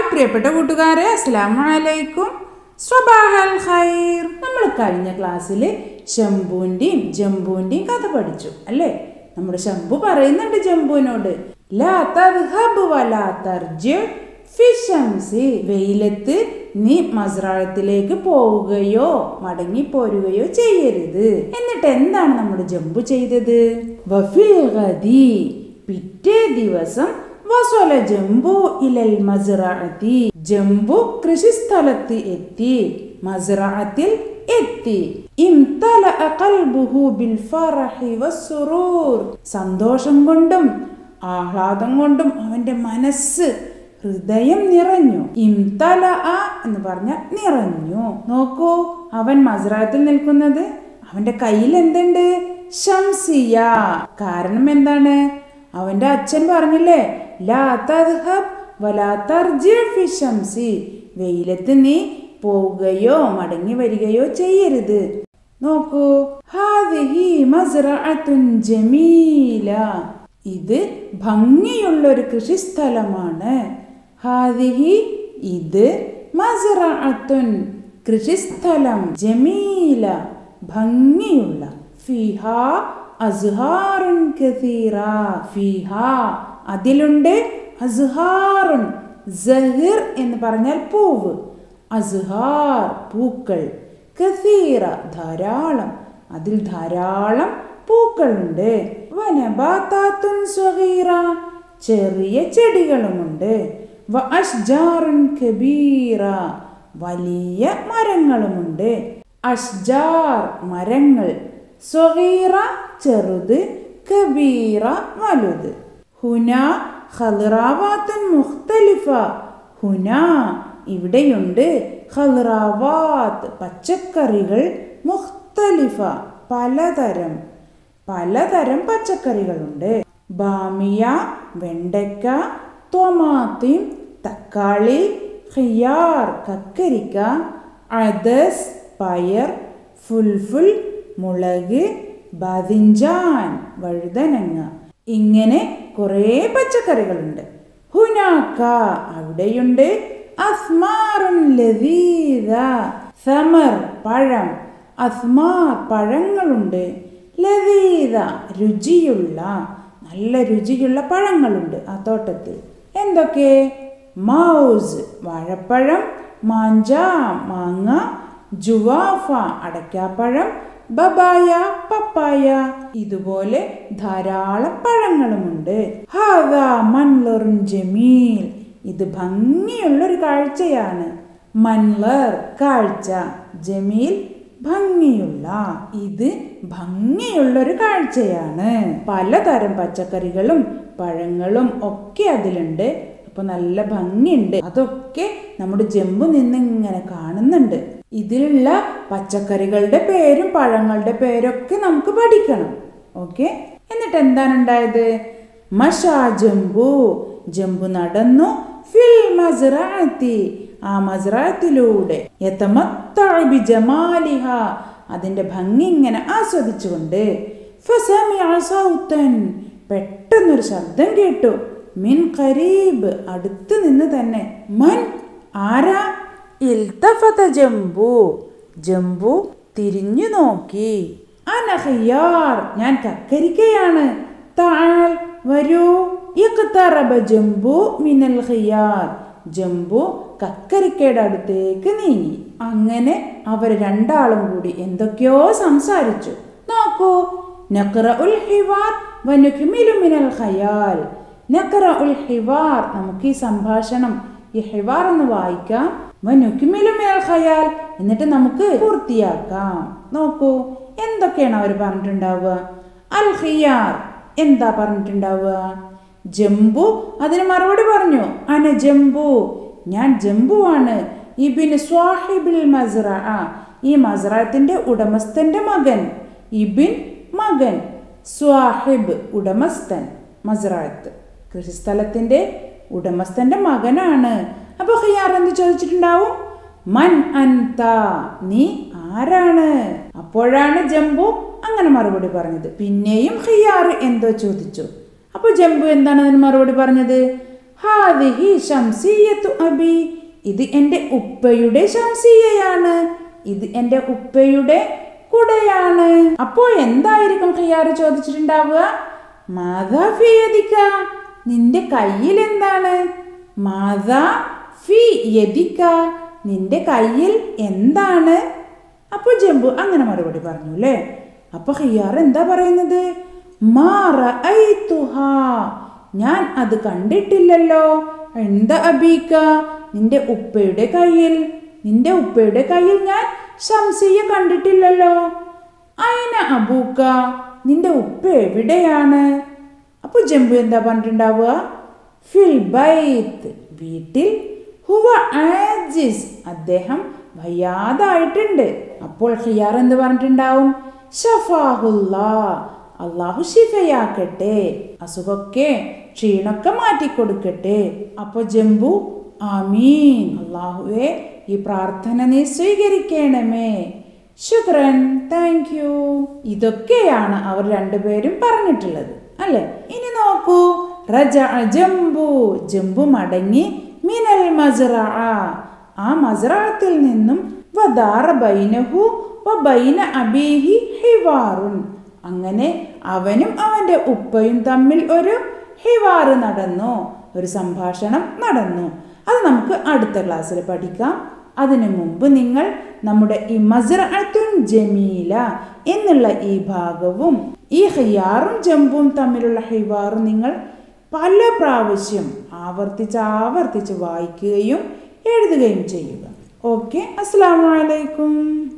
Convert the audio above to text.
പ്രിയപ്പെട്ട കൂട്ടുകാരെ അസ്സലാമു അലൈക്കും സ്വബാഹൽ ഖൈർ നമ്മൾ കഴിഞ്ഞ ക്ലാസ്സിൽ ശംഭുവിൻ്റെയും ജംബുവിൻ്റെയും കഥ പഠിച്ചു അല്ലേ നമ്മുടെ ശംഭു പറയുന്നുണ്ട് ജംബുവിനോട് ലാ തദ്ഹബ് വലാ തർജി ഫി ശംസി വെയിലത്ത് നീ മസ്രാഴത്തിലേക്ക് പോവുകയോ മടങ്ങി പോരുകയോ ചെയ്യരുത് എന്നിട്ട് എന്താണ് നമ്മുടെ ജംബു ചെയ്തത് വഫിൽ ഗദി പിറ്റേ ദിവസം വസല ജംബു ഇലൽ മസ്റഅത്തി ജംബു കൃഷിസ്ഥലത്ത് എത്തി മസ്റഅത്തിൽ എത്തി ഇംതലഅ ഖൽബുഹു ബിൽ ഫറഹി വസ്സുറൂർ സന്തോഷം കൊണ്ടും ആഹ്ലാദം കൊണ്ടും അവന്റെ മനസ്സ് ഹൃദയം നിറഞ്ഞു ഇംതല എന്ന് പറഞ്ഞ നിറഞ്ഞു നോക്കൂ അവൻ മസ്റാത്തിൽ നിൽക്കുന്നത് അവന്റെ കയ്യിൽ എന്തുണ്ട് ശംസിയ കാരണം എന്താണ് അവന്റെ അച്ഛൻ പറഞ്ഞില്ലേ ലാ തദ്ഹബ് വലാ തർജി ഫി ശംസി വെയിലത്ത് നീ പോവുകയോ മടങ്ങി വരികയോ ചെയ്യരുത് നോക്കൂ ഹാദിഹി മസ്റഅത്തുൻ ജമീല ഇത് ഭംഗിയുള്ള ഒരു കൃഷിസ്ഥലമാണ് ഹാദിഹി ഇത് മസ്റഅത്തുൻ കൃഷിസ്ഥലം ജമീല ഭംഗിയുള്ള ഫിഹ അസ്ഹാറുൻ കസീറ ഫിഹ അതിലുണ്ട് അസ്ഹാറുൻ സഹിർ എന്ന് പറഞ്ഞാൽ പൂവ് അസ്ഹാർ പൂക്കൾ കസീറ ധാരാളം അതിൽ ധാരാളം പൂക്കളുണ്ട് വനബാത്താത്തുൻ സ്വഹീറ ചെറിയ ചെടികളുമുണ്ട് വ അഷ്ജാറുൻ കബീറ വലിയ മരങ്ങളുമുണ്ട് അഷ്ജാർ മരങ്ങൾ സ്വഹീറ ചെറുത് കബീറ വലുത് ഹുന ഖൽറാവാത്തുൻ മുഖ്തലിഫ ഹുന ഇവിടെയുണ്ട് ഖൽറാവാത്ത് പച്ചക്കറികൾ മുഖ്തലിഫ പലതരം പലതരം പച്ചക്കറികളുണ്ട് ബാമിയ വെണ്ടയ്ക്ക ടൊമാത്തിം തക്കാളി ഖിയാർ കക്കരിക്ക അദസ് പയർ ഫുൽഫുൽ മുളക് ബതിഞ്ചാൻ വഴുതനങ്ങ ഇങ്ങനെ കുറേ പച്ചക്കറികളുണ്ട് ഹുനാക്ക അവിടെയുണ്ട് അസ്മാറുൻ ലതീദ സമർ പഴം അസ്മാർ പഴങ്ങളുണ്ട് ലതീത രുചിയുള്ള നല്ല രുചിയുള്ള പഴങ്ങളുണ്ട് ആ തോട്ടത്തിൽ എന്തൊക്കെ മൗസ് വാഴപ്പഴം മാഞ്ച മാങ്ങ ജുവാഫ അടയ്ക്കാപ്പഴം ബബായ പപ്പായ ഇതുപോലെ ധാരാളം പഴങ്ങളുമുണ്ട് ഹാദാ മൻലറുൻ ജമീൽ ഇത് ഭംഗിയുള്ളൊരു കാഴ്ചയാണ് മൻലർ കാഴ്ച ജമീൽ ഭംഗിയുള്ള ഇത് ഭംഗിയുള്ളൊരു കാഴ്ചയാണ് പലതരം പച്ചക്കറികളും പഴങ്ങളും ഒക്കെ അതിലുണ്ട് അപ്പൊ നല്ല ഭംഗിയുണ്ട് അതൊക്കെ നമ്മുടെ ജമ്പു നിന്ന് ഇങ്ങനെ കാണുന്നുണ്ട് ഇതിലുള്ള പച്ചക്കറികളുടെ പേരും പഴങ്ങളുടെ പേരൊക്കെ നമുക്ക് പഠിക്കണം ഓക്കെ എന്നിട്ട് എന്താണ് ഉണ്ടായത് മഷാ ജംബു ജംബു നടന്നു ഫിൽ മസ്റാത്തി ആ മസ്റാത്തിലൂടെ ജമാലിഹ അതിന്റെ ഭംഗി ഇങ്ങനെ ആസ്വദിച്ചുകൊണ്ട് സൗത്തൻ പെട്ടെന്നൊരു ശബ്ദം കേട്ടു മിൻ ഖരീബ് അടുത്ത് നിന്ന് തന്നെ മൻ ആരാ ഇൽത്തഫത ജംബു ജംബു തിരിഞ്ഞു നോക്കി അനഹയാർ ഞാൻ കക്കരിക്കയാണ് താൾ വരൂ ഇഖ്തറബ ജംബു മിനൽ ഖിയാർ ജംബു കക്കരിക്കയുടെ അടുത്തേക്ക് നീങ്ങി അങ്ങനെ അവർ രണ്ടാളും കൂടി എന്തൊക്കെയോ സംസാരിച്ചു നോക്കൂ നഖറ ഉൽ ഹിവാർ വനുക്മിലു മിനൽ ഖയാൽ നഖറ ഉൽ ഹിവാർ നമുക്ക് ഈ സംഭാഷണം ഈ ഹിവാർ ഒന്ന് വായിക്കാം വനുക്മിലു മിനൽ ഖയാൽ എന്നിട്ട് നമുക്ക് പൂർത്തിയാക്കാം നോക്കൂ എന്തൊക്കെയാണ് അവർ പറഞ്ഞിട്ടുണ്ടാവുക അൽ ഖിയാർ എന്താ പറഞ്ഞിട്ടുണ്ടാവുക ജംബു അതിന് മറുപടി പറഞ്ഞു അന ജംബു ഞാൻ ജംബുവാണ് ഇബിന് സ്വാഹിബിൽ മസ്റ ഈ മസ്റത്തിന്റെ ഉടമസ്ഥന്റെ മകൻ ഇബിൻ മകൻ സ്വാഹിബ് ഉടമസ്ഥൻ മസ്റാത്ത് കൃഷിസ്ഥലത്തിന്റെ ഉടമസ്ഥന്റെ മകനാണ് അപ്പൊ ഖിയാർ എന്ത് ചോദിച്ചിട്ടുണ്ടാവും മൻ അൻത നീ ആരാണ് അപ്പോഴാണ് ജംബു അങ്ങനെ മറുപടി പറഞ്ഞത് പിന്നെയും ഖിയാർ എന്തോ ചോദിച്ചു അപ്പോൾ ജംബു എന്താണ് അതിന് മറുപടി പറഞ്ഞത് ഹാദിഹി ഷംസിയത്തു അബി ഇത് എൻ്റെ ഉപ്പയുടെ ഷംസിയയാണ് ഇത് എൻ്റെ ഉപ്പയുടെ കുടയാണ് അപ്പോൾ എന്തായിരിക്കും ഖിയാർ ചോദിച്ചിട്ടുണ്ടാവുക മാതാ ഫി യദിക നിന്റെ കയ്യിൽ എന്താണ് മാതാ ഫി യദിക നിന്റെ കയ്യിൽ എന്താണ് അപ്പോൾ ജംബു അങ്ങനെ മറുപടി പറഞ്ഞു അല്ലേ അപ്പൊ ഖിയാർ എന്താ പറയുന്നത് മാറ ഞാൻ അത് കണ്ടിട്ടില്ലല്ലോ എന്താ അബീക്ക നിന്റെ ഉപ്പയുടെ കയ്യിൽ നിന്റെ ഉപ്പയുടെ കയ്യിൽ ഞാൻ ശംസിയെ കണ്ടിട്ടില്ലല്ലോ അയിന അബൂക്ക നിന്റെ ഉപ്പ എവിടെയാണ് അപ്പൊ ജംബു എന്താ പറഞ്ഞിട്ടുണ്ടാവുക ഫിൽ ബൈത്ത് വീട്ടിൽ ഹുവ ആജിസ് അദ്ദേഹം വയ്യാതായിട്ടുണ്ട് അപ്പോൾ ഖിയാർ എന്ത് പറഞ്ഞിട്ടുണ്ടാവും ഷഫാഹുല്ലാ അള്ളാഹു ശിഫയാക്കട്ടെ അസുഖമൊക്കെ ക്ഷീണമൊക്കെ മാറ്റിക്കൊടുക്കട്ടെ അപ്പൊ ജംബു ആമീൻ അള്ളാഹുവെ ഈ പ്രാർത്ഥന നീ സ്വീകരിക്കണമേ ശുക്രൻ താങ്ക് യു ഇതൊക്കെയാണ് അവർ രണ്ടുപേരും പറഞ്ഞിട്ടുള്ളത് അല്ലെ ഇനി നോക്കൂ റജ ജംബു ജംബു മടങ്ങി മിനൽ മസ്റ ആ മസ്റഅത്തിൽ നിന്നും വദാറ ബൈനഹു വ ബൈന അബീഹി ഹിവാറുൻ അങ്ങനെ അവനും അവന്റെ ഉപ്പയും തമ്മിൽ ഒരു ഹിവാറ് നടന്നു ഒരു സംഭാഷണം നടന്നു അത് നമുക്ക് അടുത്ത ക്ലാസ്സിൽ പഠിക്കാം അതിനു മുമ്പ് നിങ്ങൾ നമ്മുടെ ഈ മസ്റഅത്തുൻ ജമീല എന്നുള്ള ഈ ഭാഗവും ഈ ഹിയാറും ജമ്പും തമ്മിലുള്ള ഹിവാറും നിങ്ങൾ പല പ്രാവശ്യം ആവർത്തിച്ച് ആവർത്തിച്ച് വായിക്കുകയും എഴുതുകയും ചെയ്യുക ഓക്കെ അസ്സാം വലൈക്കും